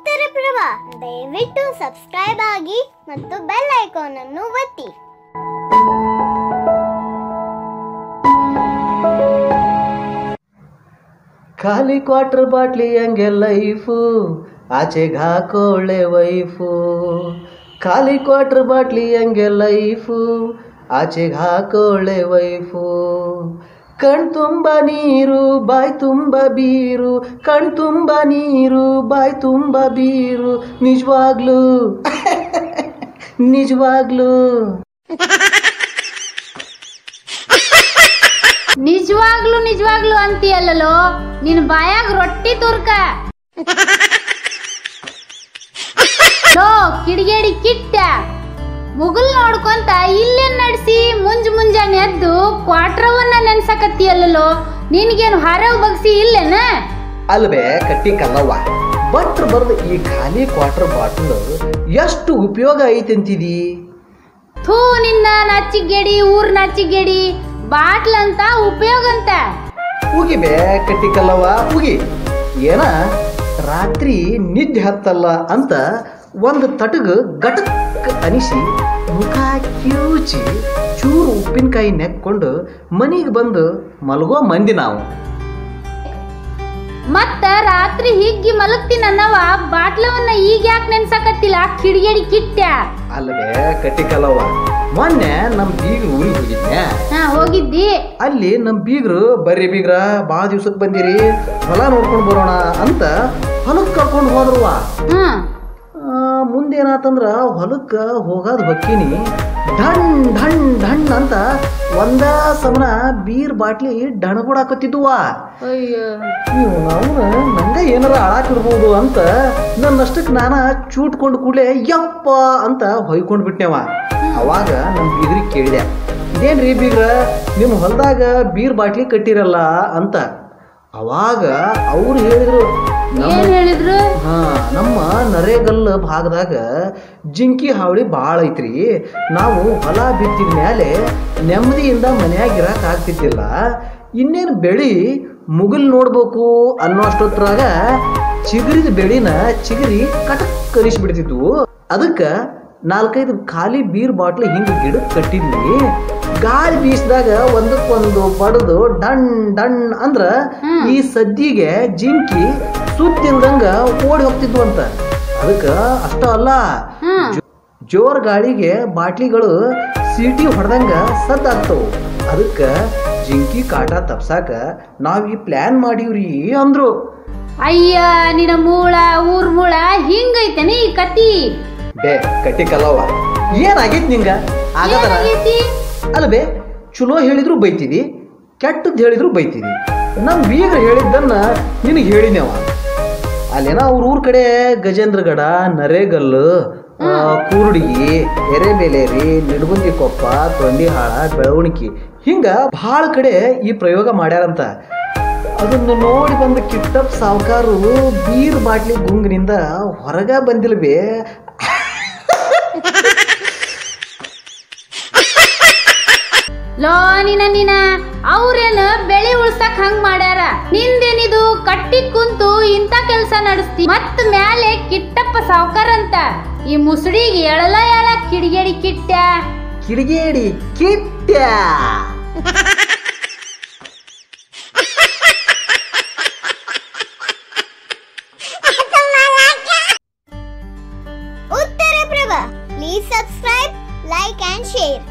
ಉತ್ತರ ಪ್ರಭ ದಯವಿಟ್ಟು ಸಬ್ಸ್ಕ್ರೈಬ್ ಆಗಿ ಮತ್ತು ಬೆಲ್ ಐಕಾನ್ ಅನ್ನು ಒತ್ತಿ ಖಾಲಿ ಕ್ವಾರ್ಟರ್ ಬಾಟ್ಲಿ ಹಂಗೆ ಲೈಫು ಆಚೆಗೆ ಹಾಕೋಳೆ ವೈಫು ಖಾಲಿ ಕ್ವಾರ್ಟರ್ ಬಾಟ್ಲಿ ಹಂಗೆ ಲೈಫು ಆಚೆಗೆ ಹಾಕೋಳೆ ವೈಫು ಕಣ್ ತುಂಬ ನೀರು ಬಾಯ್ ತುಂಬ ಬೀರು ಕಣ್ ತುಂಬ ನೀರು ಬಾಯ್ ತುಂಬ ಬೀರು ನಿಜವಾಗ್ಲೂ ನಿಜವಾಗ್ಲೂ ನಿಜವಾಗ್ಲು ನಿಜವಾಗ್ಲು ಅಂತೀಯಲ್ಲೋ ನಿನ್ ಬಾಯಾಗ ರೊಟ್ಟಿ ತುರ್ಕ ಲೋ ಕಿಡಿಗೇಡಿ ಕಿಟ್ಟ ಮುಗುಲ್ ನೋಡ್ಕೊಂತ ಇಲ್ಲೇನ್ ನಡ್ಸಿ ಮುಂಜ್ ಮುಂಜಾನೆ ಎದ್ದು ಕ್ವಾಟ್ರವನ್ನ ನೆನ್ಸಕತ್ತೀಯಲ್ಲೋ ನಿನ್ಗೇನು ಹರವ್ ಬಗ್ಸಿ ಇಲ್ಲೇನ ಅಲ್ವೇ ಕಟ್ಟಿ ಕಲ್ಲವ್ವ ಭಟ್ರು ಬರೆದು ಈ ಖಾಲಿ ಕ್ವಾರ್ಟರ್ ಬಾಟ್ಲ್ ಎಷ್ಟು ಉಪಯೋಗ ಐತಿ ಅಂತಿದಿ ಥೂ ನಿನ್ನ ನಚ್ಚಿಗೇಡಿ ಊರ್ ನಚ್ಚಿಗೇಡಿ ಬಾಟ್ಲ್ ಅಂತ ಉಪಯೋಗ ಅಂತ ಉಗಿಬೇ ಕಟ್ಟಿ ಕಲ್ಲವ್ವ ಉಗಿ ಏನ ರಾತ್ರಿ ನಿದ್ದೆ ಹತ್ತಲ್ಲ ಅಂತ ಒಂದು ತಟಗ ಗಟಕ್ ಅನಿಸಿ ಮುಖ ಕಿವುಚಿ ಚೂರು ಉಪ್ಪಿನಕಾಯಿ ನೆಕ್ಕೊಂಡು ಮನಿಗೆ ಬಂದು ಮಲಗೋ ಮಂದಿ ನಾವು ಮತ್ತ ರಾತ್ರಿ ಹಿಗ್ಗಿ ಮಲಗ್ತೀನಿ ಅನ್ನವ ಬಾಟ್ಲವನ್ನ ಈಗ ಯಾಕೆ ನೆನ್ಸಕತ್ತಿಲ್ಲ ಕಿಡಿಗೇಡಿ ಕಿಟ್ಟ ಅಲ್ವೇ ಕಟ್ಟಿ ಕಲ್ಲವ್ವ ಮೊನ್ನೆ ನಮ್ಮ ಬೀಗರು ಊರಿಗೆ ಹೋಗಿದ್ನೆ ಹಾ ಹೋಗಿದ್ದಿ ಅಲ್ಲಿ ನಮ್ಮ ಬೀಗರು ಬರ್ರಿ ಬೀಗ್ರ ಭಾಳ ದಿವ್ಸಕ್ಕೆ ಬಂದಿರಿ ಹೊಲ ನೋಡ್ಕೊಂಡು ಬರೋಣ ಅಂತ ಹೊಲಕ್ಕೆ ಕರ್ಕೊಂಡು ಹೋದ್ರವ್ವ ಹಾ ಆ, ಮುಂದೇನಾತಂದ್ರ ಹೊಲಕ್ಕೆ ಹೋಗೋದು ಹೊಕ್ಕಿನಿ ಢಣ್ ಢಣ್ ಢಣ್ ಅಂತ ಒಂದ ಸಮನ ಬೀರ್ ಬಾಟ್ಲಿ ಡಣಗುಡಾಕತ್ತಿದ್ದುವ ಅಯ್ಯೋ ನೀವು ನಾವು ನಂಗ ಏನಾರ ಆಳಾಕಿರ್ಬೋದು ಅಂತ ನನ್ನಷ್ಟಕ್ಕೆ ನಾನ ಚೂಟ್ಕೊಂಡು ಕೂಡಲೇ ಯಪ್ಪ ಅಂತ ಹೊಯ್ಕೊಂಡು ಬಿಟ್ನೆವ ಅವಾಗ ನಮ್ಮ ಬೀಗ್ರಿಗೆ ಕೇಳಿದೆ ಇದೇನ್ರಿ ಬೀಗ್ರ ನಿಮ್ಮ ಹೊಲದಾಗ ಬೀರ್ ಬಾಟ್ಲಿ ಕಟ್ಟಿರಲ್ಲ ಅಂತ ಅವಾಗ ಅವ್ರು ಹೇಳಿದ್ರು ನಮ್ಮ ಏನ್ ಹೇಳಿದ್ರು ಹಾ ನಮ್ಮ ನರೇಗಲ್ ಭಾಗದಾಗ ಜಿಂಕಿ ಹಾವಳಿ ಭಾಳ ಐತ್ರಿ ನಾವು ಹೊಲ ಬಿತ್ತಿದ ಮೇಲೆ ನೆಮ್ಮದಿಯಿಂದ ಮನ್ಯಾಗ ಇರಕ್ ಆಗ್ತಿದ್ದಿಲ್ಲ ಇನ್ನೇನು ಬೆಳಿ ಮುಗಿಲ್ ನೋಡ್ಬೇಕು ಅನ್ನೋ ಅಷ್ಟೊತ್ತರಾಗ ಚಿಗುರಿದ ಬೆಳಿನ ಚಿಗುರಿ ಕಟಕ್ ಕಲಿಸ್ಬಿಡ್ತಿದ್ವು ಅದಕ್ಕೆ ನಾಲ್ಕೈದು ಖಾಲಿ ಬೀರ್ ಬಾಟ್ಲಿ ಹಿಂಗೆ ಗಿಡಕ್ಕೆ ಕಟ್ಟಿದ್ವಿ ಗಾಳಿ ಬೀಸಿದಾಗ ಒಂದಕ್ಕೊಂದು ಬಡದು ಡಣ್ ಡಣ್ ಅಂದ್ರ ಈ ಸದ್ದಿಗೆ ಜಿಂಕಿ ಸುತ್ತಿಲ್ದಂಗ ಓಡಿ ಹೋಗ್ತಿದ್ವು ಅಂತ ಅದಕ್ಕ ಅಷ್ಟ ಅಲ್ಲ ಹ್ಮ್ ಜೋ- ಜೋರ್ ಗಾಳಿಗೆ ಬಾಟ್ಲಿಗಳು ಸೀಟಿ ಹೊಡೆದಂಗ ಸದ್ದಾಗ್ತವು ಅದಕ್ಕ ಜಿಂಕಿ ಕಾಟ ತಪ್ಸಾಕ ನಾವ್ ಈ ಪ್ಲಾನ್ ಮಾಡೀವ್ರಿ ಅಂದ್ರು ಅಯ್ಯ ನಿನ್ನ ಮೂಳ ಊರ್ ಮೂಳ ಹಿಂಗೈತೇನೆ ಈ ಕತಿ ಬೇ ಕಟ್ಟಿ ಕಲ್ಲವ್ವ ಏನಾಗೈತ್ ನಿಂಗ ಆಗದರ ಏನಾಗೈತಿ ಅಲ್ವೇ ಚಲೋ ಹೇಳಿದ್ರು ಬೈತಿದಿ ಕೆಟ್ಟದ್ದು ಹೇಳಿದ್ರು ಬೈತಿದಿ ನಮ್ಮ ಬೀಗರು ಹೇಳಿದ್ದನ್ನ ನಿನಗೆ ಹೇಳಿದ್ನವ ಅಲ್ಲೇನ ಅವ್ರ ಊರ್ ಕಡೆ ಗಜೇಂದ್ರಗಡ ನರೇಗಲ್ಲು ಆ, ಕೂರ್ಡಿಗಿ ಎರೆಬೇಲೇರಿ ನಿಡ್ಗುಂದಿ ಕೊಪ್ಪ ತೊಂಡಿಹಾಳ ಬೆಳವಣಿಗೆ ಹಿಂಗ ಭಾಳ ಕಡೆ ಈ ಪ್ರಯೋಗ ಮಾಡ್ಯಾರಂತ ಅದನ್ನು ನೋಡಿ ಬಂದ ಕಿಟ್ಟಪ್ ಸಾವುಕಾರು ಬೀರ್ ಬಾಟ್ಲಿ ಗುಂಗಿನಿಂದ ಹೊರಗ ಬಂದಿಲ್ವೇ ಲೋ ನಿನ ನಿನ ಅವ್ರೇನ ಬೆಳೆ ಉಳ್ಸಕ್ ಹಂಗ್ ಮಾಡ್ಯಾರ ನಿಂದೇನಿದು ಕಟ್ಟಿ ಕುಂತು ಇಂತ ಕೆಲ್ಸ ನಡೆಸ್ತಿ ಮತ್ ಮ್ಯಾಲೆ ಕಿಟ್ಟಪ್ಪ ಸಾವ್ಕಾರ ಅಂತ ಈ ಮುಸುಡಿಗೆ ಎಳಲ ಎಳ ಕಿಡಿಗೇಡಿ ಕಿಟ್ಟ ಕಿಡಿಗೇಡಿ ಕಿಟ್ಟ ಉತ್ತರ ಪ್ರಭ please subscribe like and share